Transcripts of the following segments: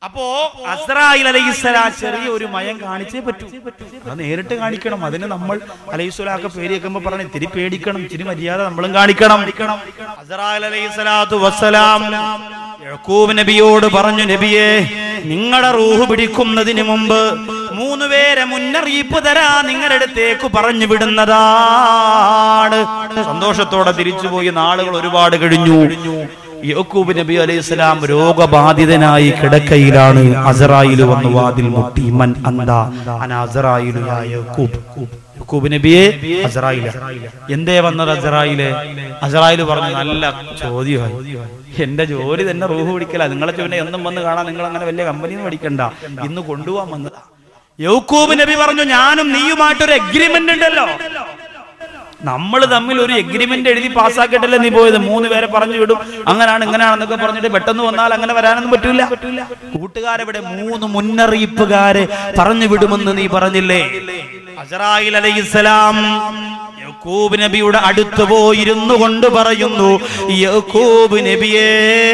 അപ്പോ അസ്രായിൽ അലൈഹിസ്സലാം ചെറിയ ഒരു മയം കാണിച്ചേ പറ്റൂ അത് നേരിട്ട് കാണിക്കണം അതിന് നമ്മൾ അലൈഹിസ്വലാക്ക പേര് കേൾക്കുമ്പോ പറഞ്ഞു ഇത്തിരി പേടിക്കണം ഇത്തിരി മര്യാദ നമ്മളും കാണിക്കണം അസ്രായിൽ അലൈഹിസ്സലാത്തു വസ്സലാം യഹൂബ് നബിയോട് പറഞ്ഞു നബിയെ നിങ്ങളുടെ റൂഹ് പിടിക്കുന്നതിന് മുമ്പ് മൂന്ന് പേരെ മുന്നറിയിപ്പ് തരാ നിങ്ങളുടെ അടുത്തേക്ക് പറഞ്ഞു വിടുന്നതാണ് സന്തോഷത്തോടെ തിരിച്ചുപോയി നാളുകൾ ഒരുപാട് കഴിഞ്ഞു യഹൂബ് നബി അലൈഹി സ്വലാം രോഗബാധിതനായി കിടക്കയിലാണ് അസറായിൽ വന്ന് വാതിൽ മുട്ടി മൻ അന്ത അന അസറായിലു യാ യഹൂബ് യഹൂബ് നബിയെ അസറായില എന്തേ വന്നത് അസറായില് അസറായിൽ പറഞ്ഞു നല്ല ചോദ്യമായി എന്റെ ജോലി തന്നെ റൂഹ് പിടിക്കല നിങ്ങളെ ചോദിനെ എന്നും വന്ന് കാണാൻ നിങ്ങൾ അങ്ങനെ വലിയ കമ്പനിന്ന് പഠിക്കണ്ട ഇന്ന് കൊണ്ടുപോകാൻ വന്നതാ യൗക്കൂബ് നബി പറഞ്ഞു ഞാനും നീയുമായിട്ടൊരു എഗ്രിമെന്റ് ഉണ്ടല്ലോ നമ്മൾ തമ്മിൽ ഒരു എഗ്രിമെന്റ് എഴുതി പാസ്സാക്കിയിട്ടല്ലേ നീ പോയത് മൂന്ന് പേരെ പറഞ്ഞു വിടും അങ്ങനാണ് ഇങ്ങനെയാണെന്നൊക്കെ പറഞ്ഞിട്ട് പെട്ടെന്ന് വന്നാൽ അങ്ങനെ വരാനൊന്നും പറ്റൂല കൂട്ടുകാരെവിടെ മൂന്ന് മുന്നറിയിപ്പുകാരെ പറഞ്ഞു വിടുമെന്ന് നീ പറഞ്ഞില്ലേ അസറായിൽ അലൈഹിസ്സലാം യക്കൂബ് നബിയുടെ അടുത്ത് പോയിരുന്നു കൊണ്ട് പറയുന്നു യക്കൂബ് നബിയേ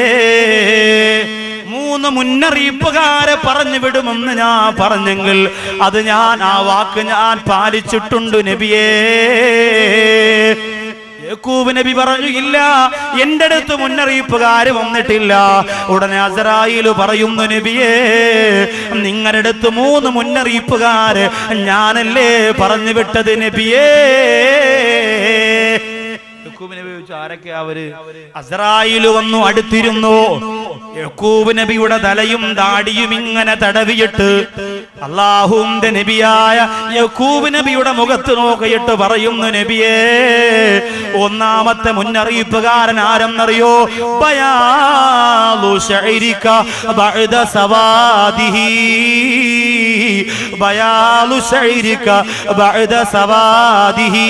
മൂന്ന് മുന്നറിയിപ്പുകാരെ പറഞ്ഞു വിടുമെന്ന് ഞാൻ പറഞ്ഞെങ്കിൽ അത് ഞാൻ ആ വാക്ക് ഞാൻ പാലിച്ചിട്ടുണ്ട് നബിയേ യക്കൂബ് നബി പറഞ്ഞു ഇല്ല എന്റെ അടുത്ത് മുന്നറിയിപ്പുകാര് വന്നിട്ടില്ല ഉടനെ അസറായില് പറയുന്നു നബിയേ നിങ്ങളുടെ അടുത്ത് മൂന്ന് മുന്നറിയിപ്പുകാര് ഞാനല്ലേ പറഞ്ഞു വിട്ടത് നബിയേ യക്കൂബ് നബി ചോദിച്ചു ആരൊക്കെ അവര് അസറായില് വന്നു അടുത്തിരുന്നു യക്കൂബ് നബിയുടെ തലയും താടിയും ഇങ്ങനെ തടവിയിട്ട് അള്ളാഹുന്റെ നബിയായ യക്കൂബ് നബിയുടെ മുഖത്ത് നോക്കിയിട്ട് പറയുന്നു നബിയേ ഒന്നാമത്തെ മുന്നറിയിപ്പുകാരൻ ആരെന്നറിയോ ബയാലു ശൈരിക ബഅദ സവാദിഹി ബയാലു ശൈരിക ബഅദ സവാദിഹി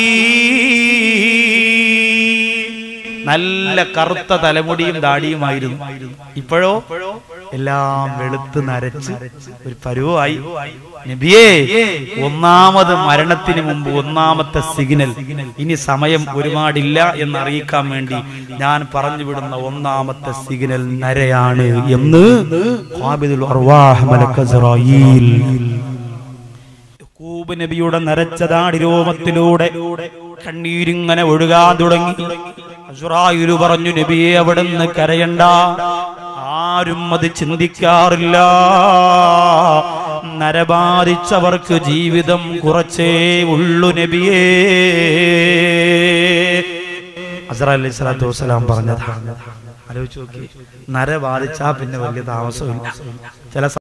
നല്ല കറുത്ത തലമുടിയും ദാടിയുമായിരുന്നു ഇപ്പോഴോ എല്ലാം വെളുത്ത് നരച്ച് ഒരു പരുവായി നബിയേ ഒന്നാമത് മരണത്തിന് മുമ്പ് ഒന്നാമത്തെ സിഗ്നൽ ഇനി സമയം ഒരുപാടില്ല എന്ന് അറിയിക്കാൻ വേണ്ടി ഞാൻ പറഞ്ഞു വിടുന്ന ഒന്നാമത്തെ സിഗ്നൽ നരയാണ് എന്ന് ഖാബിദുൽ അർവാഹ് മലക്ക് അസ്റായീൽ യക്കൂബ് നബിയുടെ നരച്ച ദാടി രോമത്തിലൂടെ കണ്ണീരിങ്ങനെ ഒഴുകാൻ തുടങ്ങി അസുറായുരു പറഞ്ഞു നബിയെ അവിടുന്ന് കരയണ്ട ആരും അത് ചിന്തിക്കാറില്ല നരബാധിച്ചവർക്ക് ജീവിതം കുറച്ചേ ഉള്ളു നബിയേ അസറ അലൈഹി സ്വലാത്തു വസ്സലാം പറഞ്ഞതാണ് ആലോചിച്ച് നോക്കി നര ബാധിച്ചാ പിന്നെ വലിയ താമസമില്ല ചില